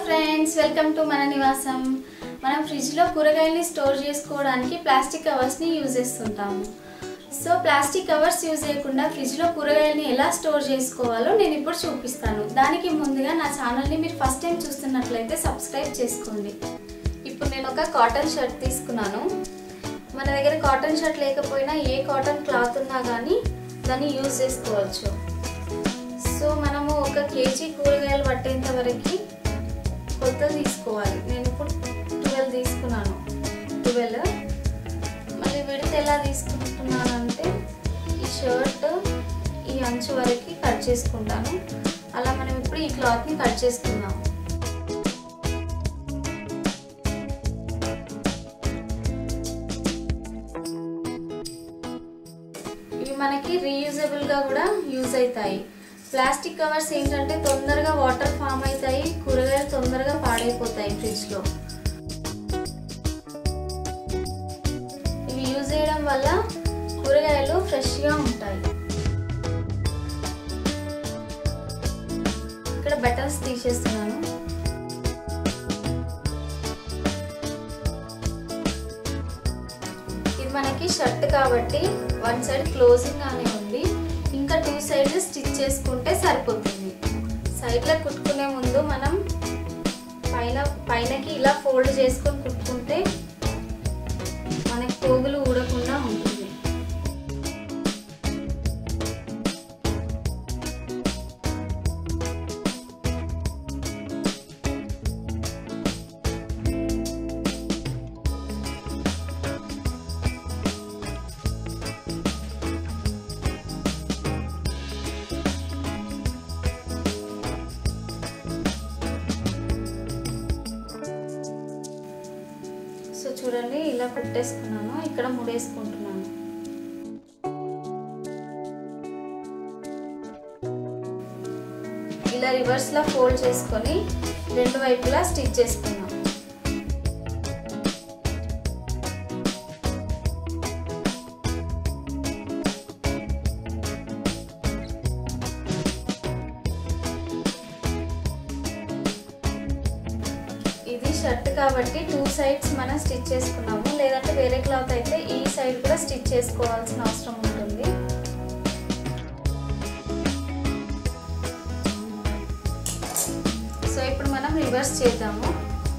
friends welcome to మన నివాసం మనం ఫ్రిడ్జ్లో కూరగాయల్ని స్టోర్ చేసుకోవడానికి ప్లాస్టిక్ కవర్స్ని యూజ్ చేస్తుంటాము సో ప్లాస్టిక్ కవర్స్ యూజ్ చేయకుండా ఫ్రిడ్జ్లో కూరగాయల్ని ఎలా స్టోర్ చేసుకోవాలో నేను ఇప్పుడు చూపిస్తాను దానికి ముందుగా నా ఛానల్ని మీరు ఫస్ట్ టైం చూస్తున్నట్లయితే సబ్స్క్రైబ్ చేసుకోండి ఇప్పుడు నేను ఒక కాటన్ షర్ట్ తీసుకున్నాను మన దగ్గర కాటన్ షర్ట్ లేకపోయినా ఏ కాటన్ క్లాత్ ఉన్నా కానీ దాన్ని యూజ్ చేసుకోవచ్చు సో మనము ఒక కేజీ కూరగాయలు పట్టేంత వరకు కొత్తది తీసుకోవాలి నేను ఇప్పుడు ట్వెల్వ్ తీసుకున్నాను ట్వెల్వ్ మళ్ళీ విడత ఎలా తీసుకుంటున్నానంటే ఈ షర్ట్ ఈ అంచు వరకు కట్ చేసుకుంటాను అలా మనం ఇప్పుడు ఈ క్లాత్ని కట్ చేసుకుందాం ఇవి మనకి రీయూజబుల్గా కూడా యూజ్ అవుతాయి ప్లాస్టిక్ కవర్స్ ఏంటంటే తొందరగా వాటర్ ఫామ్ అవుతాయి కూరగాయలు తొందరగా పాడైపోతాయి ఫ్రిడ్జ్లో ఇవి యూజ్ చేయడం వల్ల కూరగాయలు ఫ్రెష్గా ఉంటాయి ఇక్కడ బటన్స్ తీసేస్తున్నాను ఇది మనకి షర్ట్ కాబట్టి వన్ సైడ్ క్లోజింగ్ గానే ఉంది ఇంకా టూ సైడ్ స్టిచ్ చేసుకుంటే సరిపోతుంది సైడ్లో కుట్టుకునే ముందు మనం పైన పైనకి ఇలా ఫోల్డ్ చేసుకొని కుట్టుకుంటే మనకి పోగులు ఊడకుండా ఉంటుంది సో చూడండి ఇలా కుట్టేసుకున్నాను ఇక్కడ ముడేసుకుంటున్నాను ఇలా రివర్స్లో ఫోల్డ్ చేసుకొని రెండు వైపులా స్టిచ్ చేసుకున్నాం ఇది షర్ట్ కాబట్టి టూ సైడ్స్ మనం స్టిచ్ చేసుకున్నాము లేదంటే వేరే క్లాత్ అయితే ఈ సైడ్ కూడా స్టిచ్ చేసుకోవాల్సిన అవసరం ఉంటుంది సో ఇప్పుడు మనం రివర్స్ చేద్దాము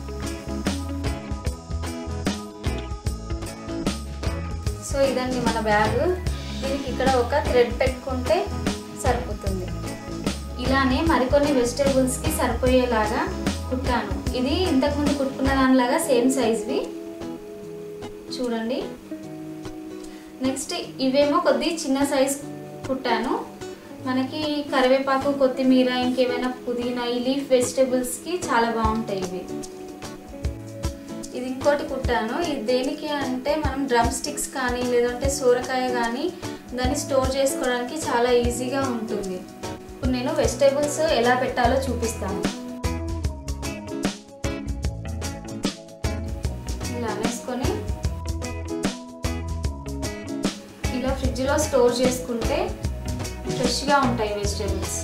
సో ఇదండి మన బ్యాగ్ దీనికి ఇక్కడ ఒక థ్రెడ్ పెట్టుకుంటే సరిపోతుంది ఇలానే మరికొన్ని వెజిటేబుల్స్కి సరిపోయేలాగా కుట్టాను ఇది ఇంతకుముందు కుట్టుకున్న దానిలాగా సేమ్ సైజ్వి చూడండి నెక్స్ట్ ఇవేమో కొద్ది చిన్న సైజ్ కుట్టాను మనకి కరివేపాకు కొత్తిమీర ఇంకేమైనా పుదీనా ఈ లీఫ్ వెజిటేబుల్స్కి చాలా బాగుంటాయి ఇవి ఇది ఇంకోటి కుట్టాను ఇది దేనికి అంటే మనం డ్రమ్ స్టిక్స్ కానీ లేదంటే సోరకాయ కానీ దాన్ని స్టోర్ చేసుకోవడానికి చాలా ఈజీగా ఉంటుంది ఇప్పుడు నేను వెజిటేబుల్స్ ఎలా పెట్టాలో చూపిస్తాను ఇలా అనేసుకొని ఇలా ఫ్రిడ్జ్లో స్టోర్ చేసుకుంటే ఫ్రెష్గా ఉంటాయి వెజిటేబుల్స్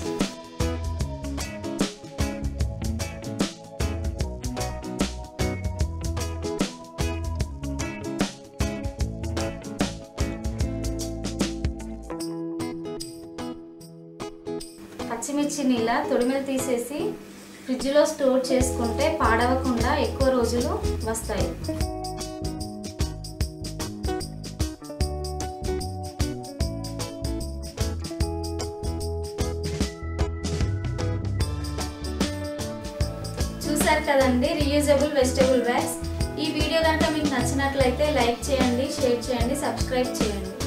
పచ్చిమిర్చిని ఇలా తొడిమెలు తీసేసి ఫ్రిడ్జ్లో స్టోర్ చేసుకుంటే పాడవకుండా ఎక్కువ రోజులు వస్తాయి చూసారు కదండి రీయూజబుల్ వెజిటేబుల్ బ్యాగ్స్ ఈ వీడియో కనుక మీకు నచ్చినట్లయితే లైక్ చేయండి షేర్ చేయండి సబ్స్క్రైబ్ చేయండి